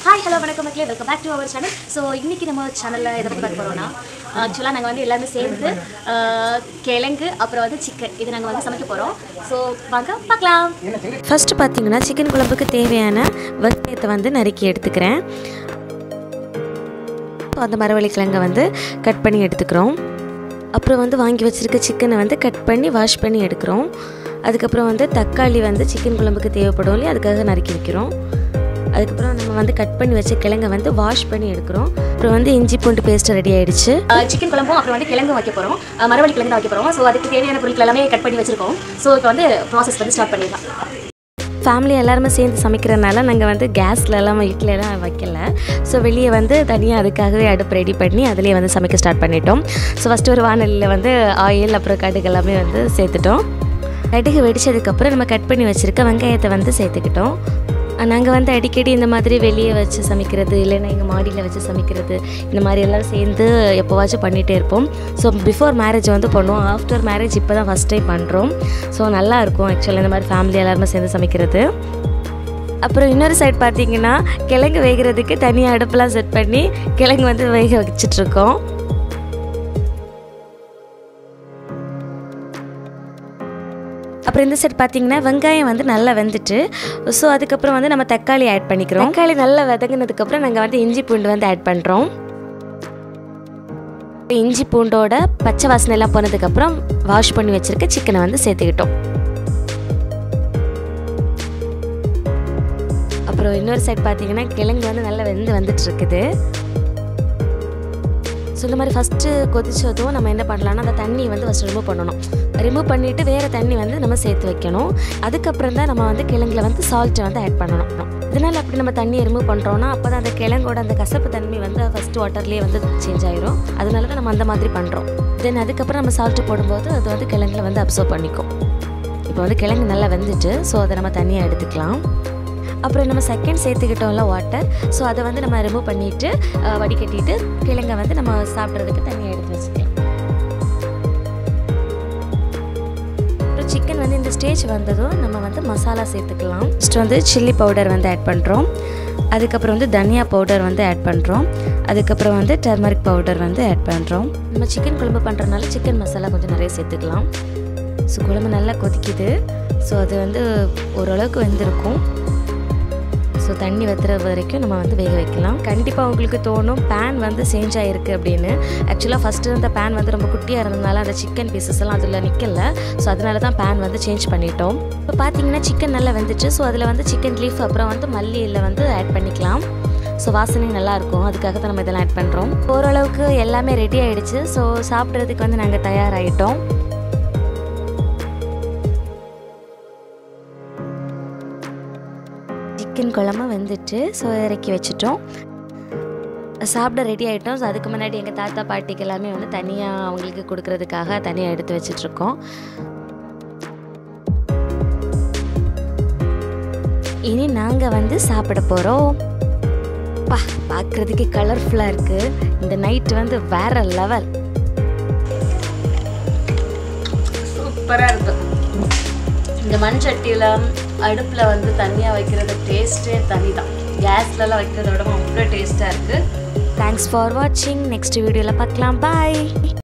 hi hello வணக்கம் மக்களே welcome back to our channel so இன்றைக்கி நம்ம சேனலில் எதை பற்றி பார்க்க போகிறோம்னா ஆக்சுவலாக நாங்கள் வந்து எல்லாமே சேர்ந்து ஆஹ், கிழங்கு அப்புறம் வந்து சிக்கன் இது நாங்கள் வந்து சமைக்க போகிறோம் ஸோ வாங்க பார்க்கலாம் ஃபஸ்ட்டு பார்த்தீங்கன்னா சிக்கன் குழம்புக்கு தேவையான வெங்காயத்தை வந்து நறுக்கி எடுத்துக்கிறேன் இப்போ அந்த மரவள்ளி கிழங்கை வந்து கட் பண்ணி எடுத்துக்கிறோம் அப்புறம் வந்து வாங்கி வச்சுருக்க சிக்கனை வந்து கட் பண்ணி வாஷ் பண்ணி எடுக்கிறோம் அதுக்கப்புறம் வந்து தக்காளி வந்து சிக்கன் குழம்புக்கு தேவைப்படும் இல்லையா அதுக்காக நறுக்கி வைக்கிறோம் அதுக்கப்புறம் நம்ம வந்து கட் பண்ணி வச்ச கிழங்கை வந்து வாஷ் பண்ணி எடுக்கிறோம் அப்புறம் வந்து இஞ்சி பூண்டு பேஸ்ட் ரெடி ஆயிடுச்சு சிக்கன் குழம்பும் அப்புறம் வந்து கிழங்கும் வைக்க போகிறோம் மரவள்ளி கிழங்கு தான் வைக்க போகிறோம் ஸோ அதுக்கு தேவையான பொருட்கள் எல்லாமே கட் பண்ணி வச்சுருக்கோம் ஸோ இப்போ வந்து ப்ராசஸ் வந்து ஸ்டார்ட் பண்ணிடலாம் ஃபேமிலி எல்லாருமே சேர்ந்து சமைக்கிறதுனால நாங்கள் வந்து கேஸில் எல்லாம் வீட்டில் எல்லாம் வைக்கல ஸோ வெளியே வந்து தனியாக அதுக்காகவே அடுப்பு ரெடி பண்ணி அதிலே வந்து சமைக்க ஸ்டார்ட் பண்ணிட்டோம் ஸோ ஃபஸ்ட்டு ஒரு வானலியில் வந்து ஆயில் அப்புறம் கடுகு எல்லாமே வந்து சேர்த்துட்டோம் கடுகு வெடிச்சதுக்கப்புறம் நம்ம கட் பண்ணி வச்சுருக்க வெங்காயத்தை வந்து சேர்த்துக்கிட்டோம் நாங்கள் வந்து அடிக்கடி இந்த மாதிரி வெளியே வச்சு சமைக்கிறது இல்லைன்னா எங்கள் மாடியில் வச்சு சமைக்கிறது இந்த மாதிரி எல்லாம் சேர்ந்து எப்போவாச்சும் பண்ணிகிட்டே இருப்போம் ஸோ பிஃபோர் மேரேஜ் வந்து பண்ணுவோம் ஆஃப்டர் மேரேஜ் இப்போ தான் ஃபஸ்ட் டைம் பண்ணுறோம் ஸோ நல்லா இருக்கும் ஆக்சுவலாக இந்த மாதிரி ஃபேமிலி எல்லாருமே சேர்ந்து சமைக்கிறது அப்புறம் இன்னொரு சைடு பார்த்தீங்கன்னா கிழங்கு வேகிறதுக்கு தனியாக அடுப்பெலாம் செட் பண்ணி கிழங்கு வந்து வேக வச்சிட்ருக்கோம் அப்புறம் இந்த சைடு பார்த்தீங்கன்னா வெங்காயம் வந்து நல்லா வெந்துட்டு ஸோ அதுக்கப்புறம் வந்து நம்ம தக்காளி ஆட் பண்ணிக்கிறோம் தக்காளி நல்லா வதங்கினதுக்கப்புறம் நாங்கள் வந்து இஞ்சி பூண்டு வந்து ஆட் பண்ணுறோம் இஞ்சி பூண்டோட பச்சை வாசனை எல்லாம் போனதுக்கப்புறம் வாஷ் பண்ணி வச்சுருக்க சிக்கனை வந்து சேர்த்துக்கிட்டோம் அப்புறம் இன்னொரு சைடு பார்த்தீங்கன்னா கிழங்கு வந்து நல்லா வெந்து வந்துட்டு இருக்குது ஸோ இந்த மாதிரி ஃபஸ்ட்டு கொதிச்சதும் நம்ம என்ன பண்ணலாம்னா அந்த தண்ணி வந்து ஃபஸ்ட் ரிமூவ் பண்ணணும் ரிமூவ் பண்ணிவிட்டு வேறு தண்ணி வந்து நம்ம சேர்த்து வைக்கணும் அதுக்கப்புறம் தான் நம்ம வந்து கிழங்குல வந்து சால்ட்டை வந்து ஆட் பண்ணணும் இதனால் அப்படி நம்ம தண்ணியை ரிமூவ் பண்ணுறோன்னா அப்போ தான் அந்த கிழங்கோட அந்த கசப்பு தன்மை வந்து ஃபஸ்ட்டு வாட்டர்லேயே வந்து சேஞ்ச் ஆயிரும் அதனால தான் நம்ம அந்த மாதிரி பண்ணுறோம் தென் அதுக்கப்புறம் நம்ம சால்ட்டு போடும்போது அது வந்து கிழங்குல வந்து அப்சர்வ் பண்ணிக்கும் இப்போ வந்து கிழங்கு நல்லா வெந்துட்டு ஸோ அதை நம்ம தனியாக எடுத்துக்கலாம் அப்புறம் நம்ம செகண்ட் சேர்த்துக்கிட்டோம்ல வாட்டர் ஸோ அதை வந்து நம்ம ரிமூவ் பண்ணிவிட்டு வடிகட்டிட்டு கிழங்கை வந்து நம்ம சாப்பிட்றதுக்கு தனியாக எடுத்து வச்சுக்கலாம் அப்புறம் சிக்கன் வந்து இந்த ஸ்டேஜ் வந்ததும் நம்ம வந்து மசாலா சேர்த்துக்கலாம் ஃபஸ்ட்டு வந்து சில்லி பவுடர் வந்து ஆட் பண்ணுறோம் அதுக்கப்புறம் வந்து தனியா பவுடர் வந்து ஆட் பண்ணுறோம் அதுக்கப்புறம் வந்து டர்மரிக் பவுடர் வந்து ஆட் பண்ணுறோம் நம்ம சிக்கன் குழம்பு பண்ணுறதுனால சிக்கன் மசாலா கொஞ்சம் நிறைய சேர்த்துக்கலாம் ஸோ குழம்பு நல்லா கொதிக்குது ஸோ அது வந்து ஓரளவுக்கு வெந்திருக்கும் ஸோ தண்ணி வத்துற வரைக்கும் நம்ம வந்து வேக வைக்கலாம் கண்டிப்பாக உங்களுக்கு தோணும் பேன் வந்து சேஞ்ச் ஆகிருக்கு அப்படின்னு ஆக்சுவலாக ஃபஸ்ட்டு இருந்த பேன் வந்து ரொம்ப குட்டியாக இருந்ததுனால அந்த சிக்கன் பீசஸ் எல்லாம் அதில் நிற்கல ஸோ அதனால தான் பேன் வந்து சேஞ்ச் பண்ணிட்டோம் இப்போ பார்த்தீங்கன்னா சிக்கன் நல்லா வெந்துச்சு ஸோ அதில் வந்து சிக்கன் லீஃப் அப்புறம் வந்து மல்லியில் வந்து ஆட் பண்ணிக்கலாம் ஸோ வாசனை நல்லாயிருக்கும் அதுக்காக தான் நம்ம இதெல்லாம் ஆட் பண்ணுறோம் ஓரளவுக்கு எல்லாமே ரெடி ஆகிடுச்சு ஸோ சாப்பிட்றதுக்கு வந்து நாங்கள் தயாராகிட்டோம் சிக்கன் குழம்பு வெந்துட்டு ஸோ இறக்கி வச்சுட்டோம் சாப்பிட ரெடி ஆகிட்டோம் ஸோ அதுக்கு முன்னாடி எங்கள் தாத்தா பாட்டிக்கு எல்லாமே வந்து தனியாக அவங்களுக்கு கொடுக்கறதுக்காக தனியாக எடுத்து வச்சிட்ருக்கோம் இனி நாங்கள் வந்து சாப்பிட போகிறோம் பா பார்க்குறதுக்கு கலர்ஃபுல்லாக இருக்குது இந்த நைட் வந்து வேற லெவல் சூப்பராக இருக்கும் இந்த மண் சட்டியில் அடுப்பில் வந்து தனியாக வைக்கிறது டேஸ்ட்டே தனி தான் கேஸ்லலாம் வைக்கிறத விட அவ்வளோ டேஸ்ட்டாக இருக்குது தேங்க்ஸ் ஃபார் வாட்சிங் நெக்ஸ்ட் வீடியோவில் பார்க்கலாம் பாய்